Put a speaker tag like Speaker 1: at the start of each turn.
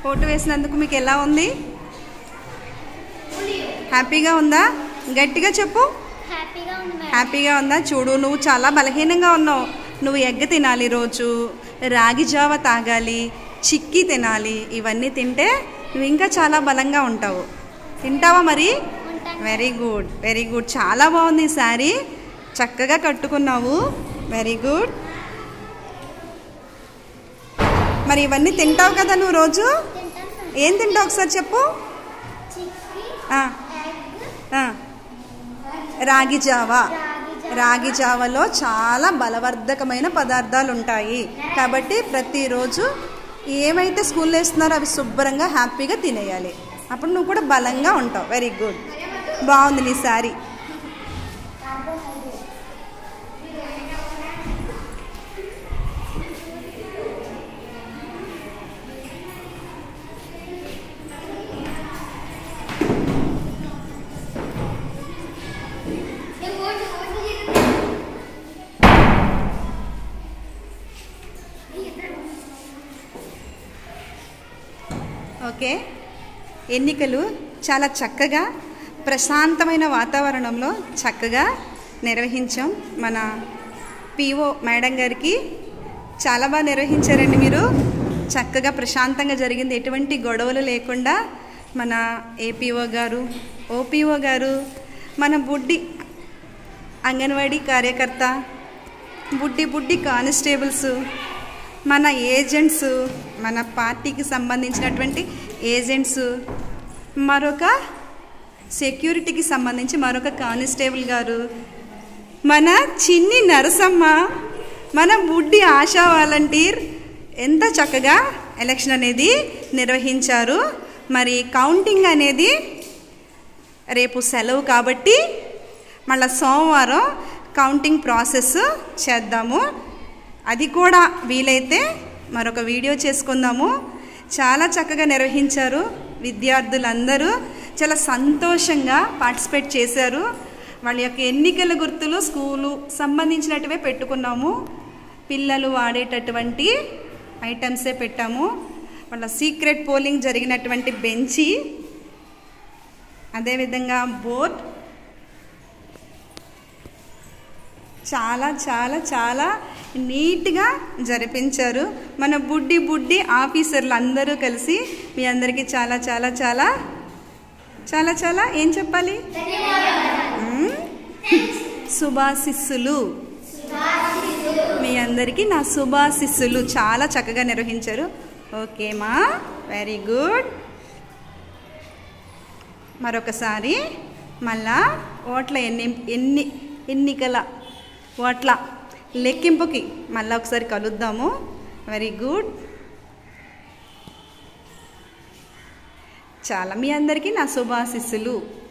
Speaker 1: Vote వేసినందుకు మీకు ఎలా ఉంది హ్యాపీగా ఉందా గట్టిగా చెప్పు
Speaker 2: హ్యాపీగా ఉంది మేడం
Speaker 1: హ్యాపీగా ఉందా చూడు నువ్వు చాలా బలహీనంగా ఉన్నావు నువ్వు ఎగ్గ తినాలి రోజు రాగి జావ తాగాలి చిక్కీ తినాలి ఇవన్నీ తింటే నువ్వు ఇంకా చాలా బలంగా ఉంటావు తింటావా మరి
Speaker 2: ఉంటాను
Speaker 1: వెరీ గుడ్ వెరీ గుడ్ చాలా బాగుంది ఈ శారీ చక్కగా కట్టుకున్నావు వెరీ గుడ్ మరి ఇవన్నీ తింటావు కదా నువ్వు రోజు
Speaker 2: తింటాను మేడం
Speaker 1: ఏం తింటావు ఒకసారి చెప్పు
Speaker 2: చిక్కీ
Speaker 1: ఆ,
Speaker 2: ఎగ్
Speaker 1: ఆ. రాగి జావా
Speaker 2: రాగి జావ.
Speaker 1: రాగి జావలో చాలా బలవర్ధకమైన పదార్థాలు ఉంటాయి కాబట్టి ప్రతిరోజు ఏమైతే స్కూల్లో వేస్తున్నారో అవి శుభ్రంగా హ్యాపీగా తినేయాలి అప్పుడు నువ్వు కూడా బలంగా ఉంటావు వెరీ గుడ్ బాగుంది నీ శారీ
Speaker 2: కార్బోహైడ్రేట్
Speaker 1: ఓకే ఎన్నికలు చాలా చక్కగా ప్రశాంతమైన వాతావరణంలో చక్కగా నిర్వహించాం మన పిఓ మేడం గారికి చాలా బాగా నిర్వహించారండి మీరు చక్కగా ప్రశాంతంగా జరిగింది ఎటువంటి గొడవలు లేకుండా మన ఏపీఓ గారు ఓపీఓ గారు మన బుడ్డి అంగన్వాడీ కార్యకర్త బుడ్డి బుడ్డి కానిస్టేబుల్స్ మన ఏజెంట్స్ మన పార్టీకి సంబంధించినటువంటి ఏజెంట్స్ మరొక సెక్యూరిటీకి సంబంధించి మరొక కానిస్టేబుల్ గారు మన చిన్ని నరసమ్మ మన బుడ్డి ఆశా వాలంటీర్ ఎంత చక్కగా ఎలక్షన్ అనేది నిర్వహించారు మరి కౌంటింగ్ అనేది రేపు సెలవు కాబట్టి మళ్ళీ సోమవారం కౌంటింగ్ ప్రాసెస్ చేద్దాము అది కూడా వీలైతే మరొక వీడియో చేసుకుందాము చాలా చక్కగా నిర్వహించారు విద్యార్థులందరూ చాలా సంతోషంగా పార్టిసిపేట్ చేశారు వాళ్ళ యొక్క ఎన్నికల గుర్తులు స్కూలు సంబంధించినట్టువే పెట్టుకున్నాము పిల్లలు వాడేటటువంటి ఐటమ్సే పెట్టాము వాళ్ళ సీక్రెట్ పోలింగ్ జరిగినటువంటి బెంచి అదేవిధంగా బోర్డ్ చాలా చాలా చాలా నీట్గా జరిపించారు మన బుడ్డి బుడ్డి ఆఫీసర్లు అందరూ కలిసి మీ అందరికీ చాలా చాలా చాలా చాలా చాలా ఏం చెప్పాలి మ్మ్? శుభాశిస్సులు మీ అందరికీ నా శుభాశిస్సులు చాలా చక్కగా నిర్వహించారు ఓకే మా వెరీ గుడ్ మరొకసారి మళ్ళా ఓట్ల ఎన్ని ఎన్ని ఎన్నికల ఓట్ల లెక్కింపుకి మళ్ళీ ఒకసారి కలుద్దాము వెరీ గుడ్ చాలా మీ అందరికీ నా శుభాశిస్సులు